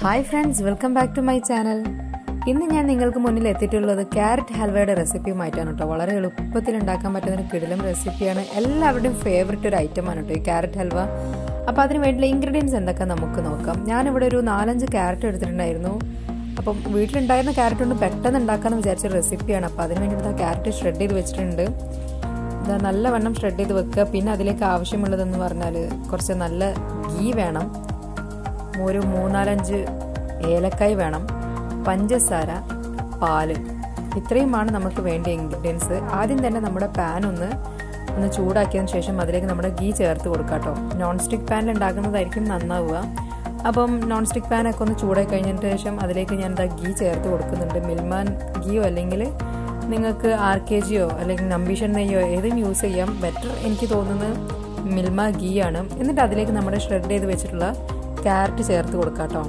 hi friends welcome back to my channel ഇന്ന് ഞാൻ നിങ്ങൾക്ക് മുന്നിൽ എത്തിയിട്ടുള്ളത് ക്യാരറ്റ് ഹൽവയുടെ റെസിപ്പിയുമായിട്ടാണ് കേട്ടോ വളരെ എളുപ്പത്തിൽ ഉണ്ടാക്കാൻ പറ്റുന്ന ഒരു കിടിലം റെസിപ്പിയാണ് എല്ലാവരുടെയും ഫേവററ്റ് ഒരു ഐറ്റമാണ് കേട്ടോ ഈ ക്യാരറ്റ് ഹൽവ അപ്പോൾ അതിന് വേണ്ടിയുള്ള ഇൻഗ്രീഡിയൻസ് എന്തൊക്കെ നമുക്ക് നോക്കാം ഞാനിവിടെ ഒരു നാലഞ്ച് ക്യാരറ്റ് എടുത്തിട്ടുണ്ടായിരുന്നു അപ്പം വീട്ടിലുണ്ടായിരുന്ന ക്യാരറ്റ് കൊണ്ട് പെട്ടെന്ന് ഉണ്ടാക്കാമെന്ന് വിചാരിച്ച റെസിപ്പിയാണ് അപ്പോൾ അതിന് വേണ്ടിയിട്ട് ക്യാരറ്റ് ഷ്രെഡ് ചെയ്ത് വെച്ചിട്ടുണ്ട് ഇതാ നല്ലവണ്ണം ഷ്രെഡ് ചെയ്ത് വെക്കുക പിന്നെ അതിലേക്ക് ആവശ്യമുള്ളതെന്ന് പറഞ്ഞാൽ കുറച്ച് നല്ല ഗീ വേണം ഒരു മൂന്നാലഞ്ച് ഏലക്കായ് വേണം പഞ്ചസാര പാല് ഇത്രയുമാണ് നമുക്ക് വേണ്ട ഇൻഗ്രീഡിയൻസ് ആദ്യം തന്നെ നമ്മുടെ പാൻ ഒന്ന് ഒന്ന് ചൂടാക്കിയതിന് ശേഷം അതിലേക്ക് നമ്മുടെ ഗീ ചേർത്ത് കൊടുക്കാം കേട്ടോ നോൺ സ്റ്റിക്ക് പാനിൽ ഉണ്ടാക്കുന്നതായിരിക്കും നന്നാവുക അപ്പം നോൺ സ്റ്റിക്ക് പാനൊക്കെ ഒന്ന് ചൂടായി കഴിഞ്ഞതിന് ശേഷം അതിലേക്ക് ഞാൻ എന്താ ഗീ ചേർത്ത് കൊടുക്കുന്നുണ്ട് മിൽമാൻ ഗീയോ അല്ലെങ്കിൽ നിങ്ങൾക്ക് ആർ കെ ജിയോ അല്ലെങ്കിൽ നമ്പീഷൻ നെയ്യോ ഏതും യൂസ് ചെയ്യാം ബെറ്റർ എനിക്ക് തോന്നുന്നത് മിൽമ ഗീ ആണ് എന്നിട്ട് അതിലേക്ക് നമ്മുടെ ഷ്രെഡ് ചെയ്ത് വെച്ചിട്ടുള്ള ക്യാരറ്റ് ചേർത്ത് കൊടുക്കാം കേട്ടോ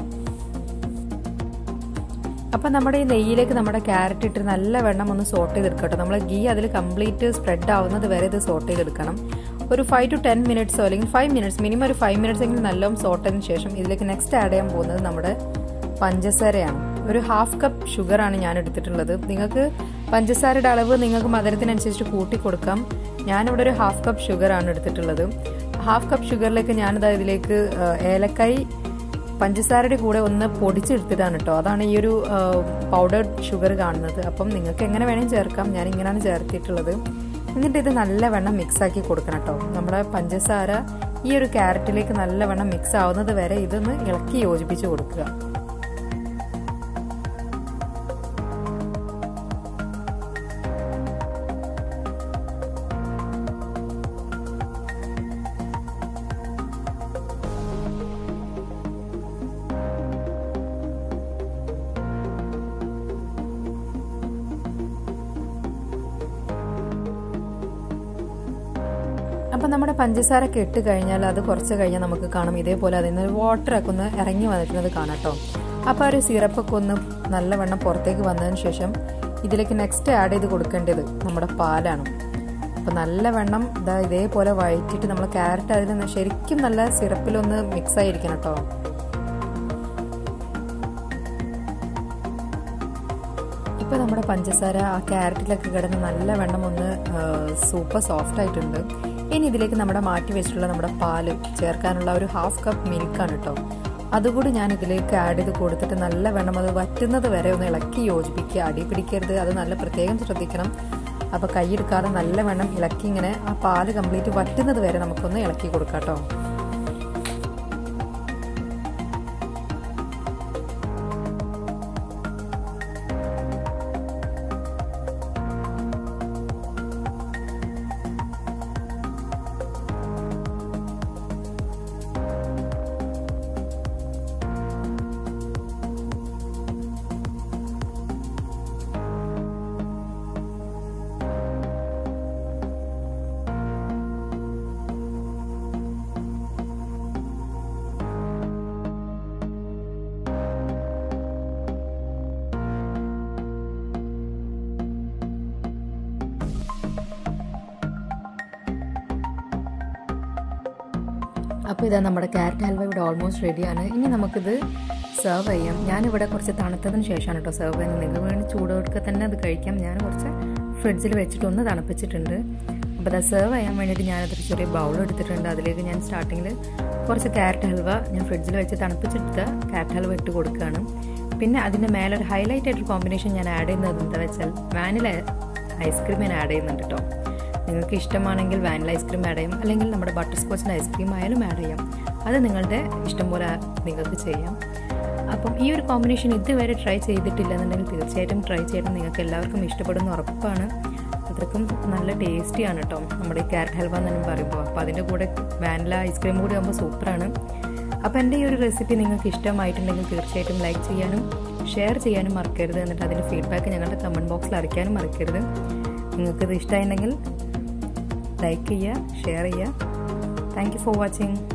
അപ്പം നമ്മുടെ ഈ നെയ്യിലേക്ക് നമ്മുടെ ക്യാരറ്റ് ഇട്ട് നല്ല വെണ്ണം ഒന്ന് സോട്ട് ചെയ്തെടുക്കട്ടോ നമ്മൾ ഗീ അതിൽ കംപ്ലീറ്റ് സ്പ്രെഡ് ആവുന്നത് വരെ ഇത് സോട്ട് ചെയ്തെടുക്കണം ഒരു ഫൈവ് ടു ടെൻ മിനിറ്റ്സോ അല്ലെങ്കിൽ ഫൈവ് മിനിറ്റ്സ് മിനിമം ഒരു ഫൈവ് മിനിറ്റ്സ് എങ്കിലും നല്ലോണം സോട്ട് ചെയ്തതിന് ശേഷം ഇതിലേക്ക് നെക്സ്റ്റ് ആഡ് ചെയ്യാൻ പോകുന്നത് നമ്മുടെ പഞ്ചസാരയാണ് ഒരു ഹാഫ് കപ്പ് ഷുഗറാണ് ഞാൻ എടുത്തിട്ടുള്ളത് നിങ്ങൾക്ക് പഞ്ചസാരയുടെ അളവ് നിങ്ങൾക്ക് മധുരത്തിനനുസരിച്ച് കൂട്ടി കൊടുക്കാം ഞാനിവിടെ ഒരു ഹാഫ് കപ്പ് ഷുഗറാണ് എടുത്തിട്ടുള്ളത് ഹാഫ് കപ്പ് ഷുഗറിലേക്ക് ഞാനിതാ ഇതിലേക്ക് ഏലക്കായി പഞ്ചസാരയുടെ കൂടെ ഒന്ന് പൊടിച്ചെടുത്തിട്ടാണ് കേട്ടോ അതാണ് ഈ ഒരു പൗഡർഡ് ഷുഗർ കാണുന്നത് അപ്പം നിങ്ങൾക്ക് എങ്ങനെ വേണമെങ്കിൽ ചേർക്കാം ഞാൻ ഇങ്ങനെയാണ് ചേർത്തിട്ടുള്ളത് എന്നിട്ട് ഇത് നല്ലവണ്ണം മിക്സ് ആക്കി കൊടുക്കണം കേട്ടോ നമ്മുടെ പഞ്ചസാര ഈ ഒരു ക്യാരറ്റിലേക്ക് നല്ലവണ്ണം മിക്സ് ആവുന്നത് വരെ ഇതൊന്ന് ഇളക്കി യോജിപ്പിച്ച് കൊടുക്കുക അപ്പം നമ്മുടെ പഞ്ചസാര കെട്ട് കഴിഞ്ഞാൽ അത് കുറച്ച് കഴിഞ്ഞാൽ നമുക്ക് കാണാം ഇതേപോലെ അതിൽ നിന്ന് വാട്ടറൊക്കെ ഒന്ന് ഇറങ്ങി വന്നിട്ടുള്ളത് കാണാം കേട്ടോ അപ്പോൾ ആ ഒരു സിറപ്പൊക്കെ ഒന്ന് നല്ലവണ്ണം പുറത്തേക്ക് വന്നതിന് ശേഷം ഇതിലേക്ക് നെക്സ്റ്റ് ആഡ് ചെയ്ത് കൊടുക്കേണ്ടത് നമ്മുടെ പാലാണ് അപ്പോൾ നല്ലവണ്ണം ഇതാ ഇതേപോലെ വഴറ്റിയിട്ട് നമ്മൾ ക്യാരറ്റ് അതിൽ ശരിക്കും നല്ല സിറപ്പിലൊന്ന് മിക്സ് ആയിരിക്കണം കേട്ടോ ഇപ്പോൾ നമ്മുടെ പഞ്ചസാര ആ ക്യാരറ്റിലൊക്കെ കിടന്ന് നല്ല വെണ്ണം ഒന്ന് സൂപ്പർ സോഫ്റ്റ് ആയിട്ടുണ്ട് ഇനി ഇതിലേക്ക് നമ്മുടെ മാറ്റി വെച്ചിട്ടുള്ള നമ്മുടെ പാല് ചേർക്കാനുള്ള ഒരു ഹാഫ് കപ്പ് മിൽക്കാണ് കേട്ടോ അതുകൂടി ഞാൻ ഇതിലേക്ക് ആഡ് ചെയ്ത് കൊടുത്തിട്ട് നല്ല വെണ്ണം അത് വറ്റുന്നത് വരെ ഒന്ന് ഇളക്കി യോജിപ്പിക്കുക അടി പിടിക്കരുത് അത് നല്ല പ്രത്യേകം ശ്രദ്ധിക്കണം അപ്പോൾ കൈയെടുക്കാതെ നല്ല വെണ്ണം ഇളക്കി ഇങ്ങനെ ആ പാല് കംപ്ലീറ്റ് വറ്റുന്നത് വരെ നമുക്കൊന്ന് ഇളക്കി കൊടുക്കാം കേട്ടോ അപ്പോൾ ഇതാ നമ്മുടെ ക്യാരറ്റ് ഹൽവ ഇവിടെ ഓൾമോസ്റ്റ് റെഡിയാണ് ഇനി നമുക്കിത് സെർവ് ചെയ്യാം ഞാനിവിടെ കുറച്ച് തണുത്തതിന് ശേഷമാണ് കേട്ടോ സെർവ് ചെയ്യുന്നത് നിങ്ങൾക്ക് വേണ്ടി ചൂടോടുക്കെ തന്നെ അത് കഴിക്കാം ഞാൻ കുറച്ച് ഫ്രിഡ്ജിൽ വെച്ചിട്ട് ഒന്ന് തണുപ്പിച്ചിട്ടുണ്ട് അപ്പോൾ അത് സെർവ് ചെയ്യാൻ വേണ്ടിയിട്ട് ഞാനതൊരു ചെറിയ ബൗൾ എടുത്തിട്ടുണ്ട് അതിലേക്ക് ഞാൻ സ്റ്റാർട്ടിങ്ങിൽ കുറച്ച് ക്യാരറ്റ് ഹൽവ ഞാൻ ഫ്രിഡ്ജിൽ വെച്ച് തണുപ്പിച്ചെടുത്ത ക്യാരറ്റ് ഹൽവ ഇട്ട് കൊടുക്കുകയാണ് പിന്നെ അതിൻ്റെ മേലെ ഒരു ഹൈലൈറ്റ് ആയിട്ടൊരു കോമ്പിനേഷൻ ഞാൻ ആഡ് ചെയ്യുന്നത് എന്താ വെച്ചാൽ വാനില ഐസ്ക്രീം ഞാൻ ആഡ് ചെയ്യുന്നുണ്ട് കേട്ടോ നിങ്ങൾക്ക് ഇഷ്ടമാണെങ്കിൽ വാനില ഐസ്ക്രീം ആഡ് ചെയ്യും അല്ലെങ്കിൽ നമ്മുടെ ബട്ടർ സ്കോച്ചിൻ്റെ ഐസ്ക്രീം ആയാലും ആഡ് ചെയ്യാം അത് നിങ്ങളുടെ ഇഷ്ടം പോലെ നിങ്ങൾക്ക് ചെയ്യാം അപ്പം ഈ ഒരു കോമ്പിനേഷൻ ഇതുവരെ ട്രൈ ചെയ്തിട്ടില്ല എന്നുണ്ടെങ്കിൽ തീർച്ചയായിട്ടും ട്രൈ ചെയ്യണം നിങ്ങൾക്ക് എല്ലാവർക്കും ഇഷ്ടപ്പെടുന്ന ഉറപ്പാണ് അത്രക്കും നല്ല ടേസ്റ്റിയാണ് കേട്ടോ നമ്മുടെ ഈ ക്യാരറ്റ് ഹൽവ എന്നു പറയുമ്പോൾ അപ്പോൾ അതിൻ്റെ കൂടെ വാനില ഐസ്ക്രീം കൂടി ആകുമ്പോൾ സൂപ്പറാണ് അപ്പോൾ എൻ്റെ ഈ ഒരു റെസിപ്പി നിങ്ങൾക്ക് ഇഷ്ടമായിട്ടുണ്ടെങ്കിൽ തീർച്ചയായിട്ടും ലൈക്ക് ചെയ്യാനും ഷെയർ ചെയ്യാനും മറക്കരുത് എന്നിട്ട് അതിൻ്റെ ഫീഡ്ബാക്ക് ഞങ്ങളുടെ കമൻറ്റ് ബോക്സിൽ അറിയിക്കാനും മറക്കരുത് നിങ്ങൾക്കിത് ഇഷ്ടമായിട്ടുണ്ടെങ്കിൽ ലൈക്ക് ചെയ്യുക ഷെയർ ചെയ്യുക താങ്ക് യു ഫോർ വാച്ചിങ്